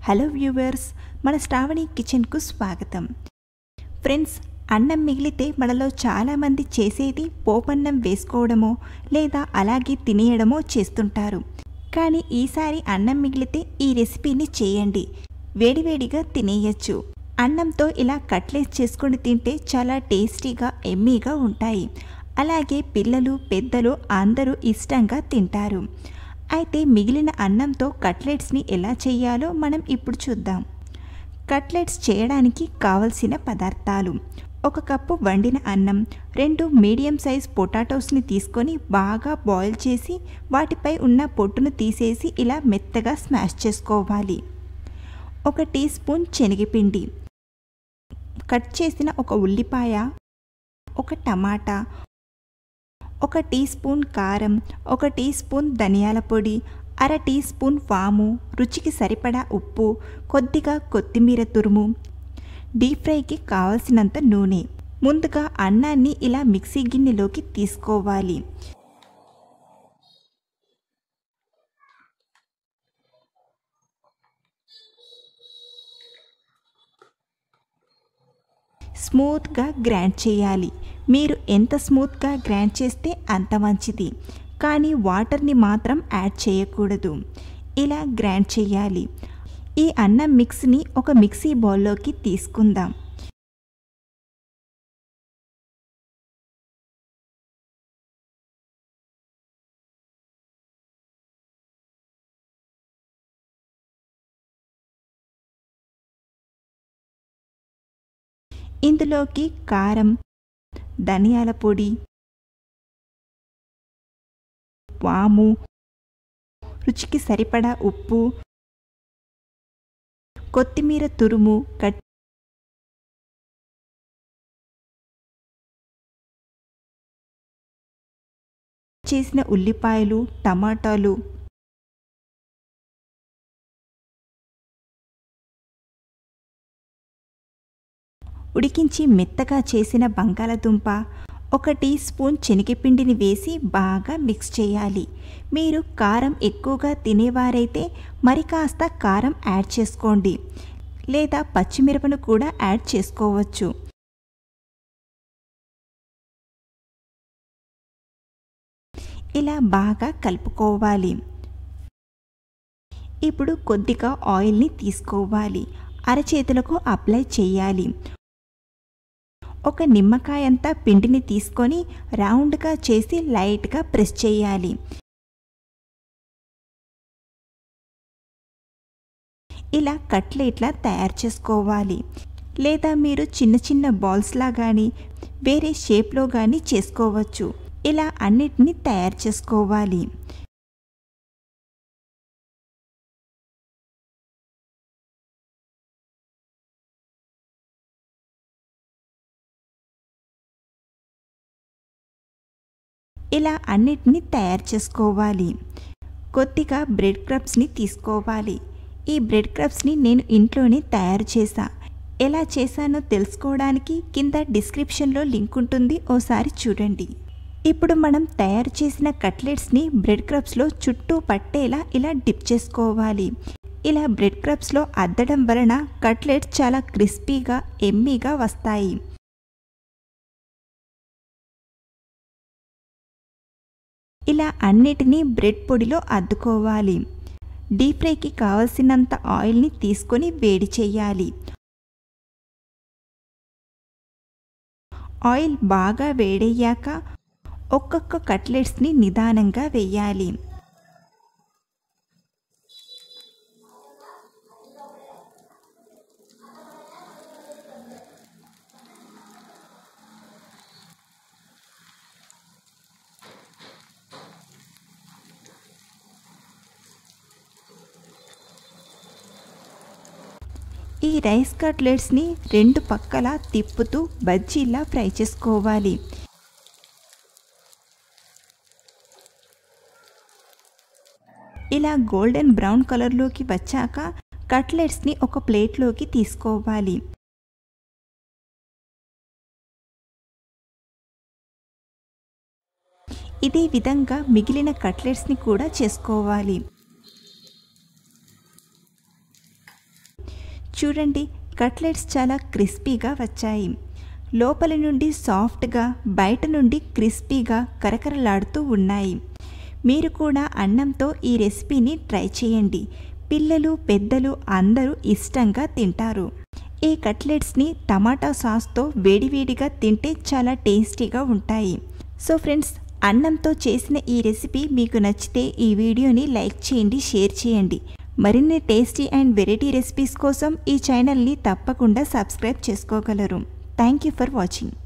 hello viewers మన శ్రావణి కిచెన్కు స్వాగతం friends అన్నం మిగిలితే మనలో చాలామంది చేసేది పోపన్నం వేసుకోవడమో లేదా అలాగే తినేయడమో చేస్తుంటారు కానీ ఈసారి అన్నం మిగిలితే ఈ రెసిపీని చేయండి వేడివేడిగా తినేయచ్చు అన్నంతో ఇలా కట్లెట్ చేసుకొని తింటే చాలా టేస్టీగా ఎమ్మీగా ఉంటాయి అలాగే పిల్లలు పెద్దలు అందరూ ఇష్టంగా తింటారు అయితే మిగిలిన అన్నంతో కట్లెట్స్ని ఎలా చేయాలో మనం ఇప్పుడు చూద్దాం కట్లెట్స్ చేయడానికి కావలసిన పదార్థాలు ఒక కప్పు వండిన అన్నం రెండు మీడియం సైజ్ పొటాటోస్ని తీసుకొని బాగా బాయిల్ చేసి వాటిపై ఉన్న పొట్టును తీసేసి ఇలా మెత్తగా స్మాష్ చేసుకోవాలి ఒక టీ స్పూన్ శనగపిండి కట్ చేసిన ఒక ఉల్లిపాయ ఒక టమాటా ఒక టీ స్పూన్ కారం ఒక టీ స్పూన్ ధనియాల పొడి అర టీ స్పూన్ వాము రుచికి సరిపడా ఉప్పు కొద్దిగా కొత్తిమీర తురుము డీప్ ఫ్రైకి కావలసినంత నూనె ముందుగా అన్నాన్ని ఇలా మిక్సీ గిన్నెలోకి తీసుకోవాలి స్మూత్గా గ్రైండ్ చేయాలి మీరు ఎంత స్మూత్గా గ్రైండ్ చేస్తే అంత మంచిది కానీ వాటర్ని మాత్రం యాడ్ చేయకూడదు ఇలా గ్రైండ్ చేయాలి ఈ అన్నం మిక్స్ని ఒక మిక్సీ బౌల్లోకి తీసుకుందాం ఇందులోకి కారం ధనియాల పొడి వాము రుచికి సరిపడా ఉప్పు కొత్తిమీర తురుము కట్ చేసిన ఉల్లిపాయలు టమాటాలు ఉడికించి మెత్తగా చేసిన బంగాళదుంప ఒక టీ స్పూన్ శనగపిండిని వేసి బాగా మిక్స్ చేయాలి మీరు కారం ఎక్కువగా తినేవారైతే మరి కాస్త కారం యాడ్ చేసుకోండి లేదా పచ్చిమిరపను కూడా యాడ్ చేసుకోవచ్చు ఇలా బాగా కలుపుకోవాలి ఇప్పుడు కొద్దిగా ఆయిల్ని తీసుకోవాలి అరచేతులకు అప్లై చేయాలి ఒక నిమ్మకాయ అంతా పిండిని తీసుకొని రౌండ్గా చేసి లైట్గా ప్రెస్ చేయాలి ఇలా కట్లెట్లా తయారు చేసుకోవాలి లేదా మీరు చిన్న చిన్న బాల్స్లా కానీ వేరే షేప్లో కానీ చేసుకోవచ్చు ఇలా అన్నిటినీ తయారు చేసుకోవాలి ఇలా అన్నిటినీ తయారు చేసుకోవాలి కొద్దిగా బ్రెడ్ క్రబ్స్ని తీసుకోవాలి ఈ బ్రెడ్ క్రబ్స్ని నేను ఇంట్లోనే తయారు చేశా ఎలా చేశానో తెలుసుకోవడానికి కింద డిస్క్రిప్షన్లో లింక్ ఉంటుంది ఓసారి చూడండి ఇప్పుడు మనం తయారు చేసిన కట్లెట్స్ని బ్రెడ్ క్రబ్స్లో చుట్టూ పట్టేలా ఇలా డిప్ చేసుకోవాలి ఇలా బ్రెడ్ క్రబ్స్లో అద్దడం వలన కట్లెట్స్ చాలా క్రిస్పీగా ఎమ్మీగా వస్తాయి ఇలా అన్నిటినీ బ్రెడ్ పొడిలో అద్దుకోవాలి డీప్ ఫ్రైకి కావలసినంత ఆయిల్ని తీసుకొని వేడి చేయాలి ఆయిల్ బాగా వేడయ్యాక ఒక్కొక్క కట్లెట్స్ని నిదానంగా వేయాలి ఈ రైస్ కట్లెట్స్ని రెండు పక్కల తిప్పుతూ బజ్జీలా ఫ్రై చేసుకోవాలి ఇలా గోల్డెన్ బ్రౌన్ కలర్లోకి వచ్చాక కట్లెట్స్ని ఒక ప్లేట్లోకి తీసుకోవాలి ఇదే విధంగా మిగిలిన కట్లెట్స్ని కూడా చేసుకోవాలి చూడండి కట్లెట్స్ చాలా క్రిస్పీగా వచ్చాయి లోపల నుండి సాఫ్ట్గా బయట నుండి క్రిస్పీగా కరకరలాడుతూ ఉన్నాయి మీరు కూడా అన్నంతో ఈ రెసిపీని ట్రై చేయండి పిల్లలు పెద్దలు అందరూ ఇష్టంగా తింటారు ఈ కట్లెట్స్ని టమాటా సాస్తో వేడివేడిగా తింటే చాలా టేస్టీగా ఉంటాయి సో ఫ్రెండ్స్ అన్నంతో చేసిన ఈ రెసిపీ మీకు నచ్చితే ఈ వీడియోని లైక్ చేయండి షేర్ చేయండి మరిన్ని టేస్టీ అండ్ వెరైటీ రెసిపీస్ కోసం ఈ ఛానల్ని తప్పకుండా సబ్స్క్రైబ్ చేసుకోగలరు థ్యాంక్ యూ ఫర్ వాచింగ్